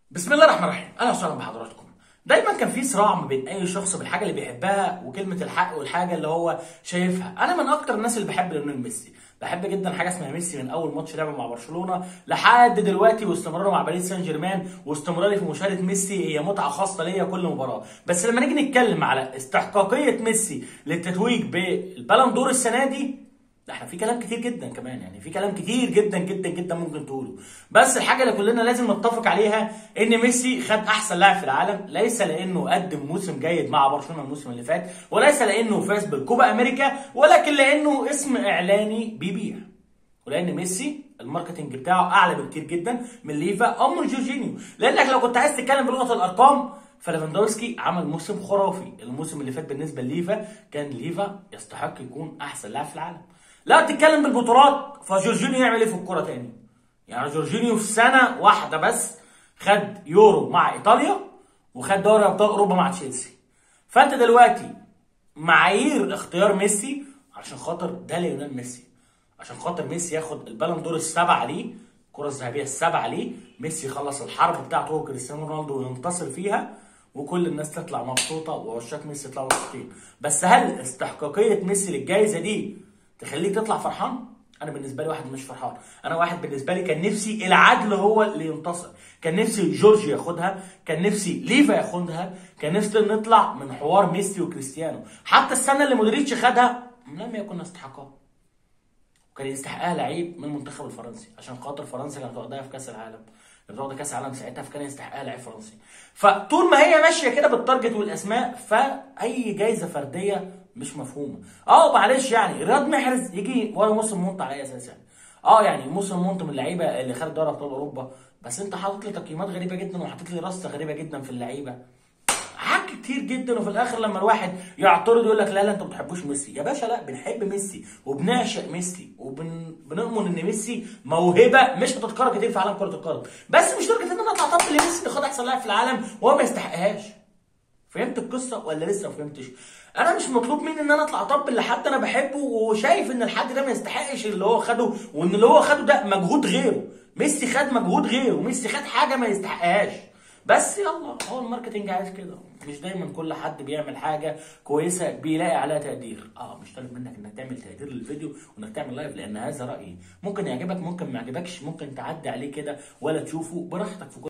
بسم الله الرحمن الرحيم اهلا وسهلا بحضراتكم دايما كان في صراع ما بين اي شخص بالحاجه اللي بيحبها وكلمه الحق والحاجه اللي هو شايفها انا من اكتر الناس اللي بحب ليونيل ميسي بحب جدا حاجه اسمها ميسي من اول ماتش لعبه مع برشلونه لحد دلوقتي واستمراره مع باريس سان جيرمان واستمراري في مشاهده ميسي هي متعه خاصه ليا كل مباراه بس لما نيجي نتكلم على استحقاقيه ميسي للتتويج بالبالون دور السنه دي ده احنا في كلام كتير جدا كمان يعني في كلام كتير جدا جدا جدا ممكن تقوله بس الحاجه اللي كلنا لازم نتفق عليها ان ميسي خد احسن لاعب في العالم ليس لانه قدم موسم جيد مع برشلونه الموسم اللي فات وليس لانه فاز بالكوبا امريكا ولكن لانه اسم اعلاني بيبيع ولان ميسي الماركتنج بتاعه اعلى بكتير جدا من ليفا او من جورجينيو لانك لو كنت عايز تتكلم بلغه الارقام فليفاندوفسكي عمل موسم خرافي الموسم اللي فات بالنسبه لليفا كان ليفا يستحق يكون احسن لاعب في العالم لا تتكلم بالبطولات فجورجينيو يعمل ايه في الكوره تاني يعني جورجينيو في سنه واحده بس خد يورو مع ايطاليا وخد دوري ابطال اوروبا مع تشيلسي فانت دلوقتي معايير اختيار ميسي عشان خاطر ده ليونيل ميسي عشان خاطر ميسي ياخد البالون دور السبعه ليه الكره الذهبيه السبعه ليه ميسي يخلص الحرب بتاعته هو كريستيانو رونالدو وينتصر فيها وكل الناس تطلع مبسوطه وعشاق ميسي يطلعوا مبسوطين بس هل استحقاقيه ميسي للجائزه دي تخليك تطلع فرحان انا بالنسبه لي واحد مش فرحان انا واحد بالنسبه لي كان نفسي العدل هو اللي ينتصر كان نفسي جورج ياخدها كان نفسي ليفا ياخدها كان نفسي نطلع من حوار ميسي وكريستيانو حتى السنه اللي مودريتش خدها لم يكن يستحقها وكان يستحقها لعيب من المنتخب الفرنسي عشان خاطر فرنسا كانت واخداها في كاس العالم كانت واخده كاس العالم ساعتها فكان يستحقها لعيب فرنسي فطول ما هي ماشيه كده بالتارجت والاسماء فاي جايزه فرديه مش مفهومه اه معلش يعني رياض محرز يجي ورا موسم مونت على اي اساس يعني اه يعني موسم مونت من اللعيبه اللي خد دوري ابطال اوروبا بس انت حاطط لي تقييمات غريبه جدا وحاطط لي رصه غريبه جدا في اللعيبه حاجات كتير جدا وفي الاخر لما الواحد يعترض يقول لك لا لا انت ما بتحبوش ميسي يا باشا لا بنحب ميسي وبنعشق ميسي وبنؤمن ان ميسي موهبه مش هتتكرر كتير في عالم كره القدم بس مش لدرجه ان انا اطلع طب لميسي اللي خد احسن لاعب في العالم وهو ما يستحقهاش فهمت القصه ولا لسه ما فهمتش انا مش مطلوب مني ان انا اطلع اطبل لحد انا بحبه وشايف ان الحد ده ما يستحقش اللي هو خده وان اللي هو خده ده مجهود غيره ميسي خد مجهود غيره ميسي خد حاجه ما يستحقهاش بس يلا هو الماركتنج عايز كده مش دايما كل حد بيعمل حاجه كويسه بيلاقي عليها تقدير اه مش طالب منك انك تعمل تقدير للفيديو وانك تعمل لايف لان هذا رايي ممكن يعجبك ممكن ما يعجبكش ممكن تعدي عليه كده ولا تشوفه براحتك في كل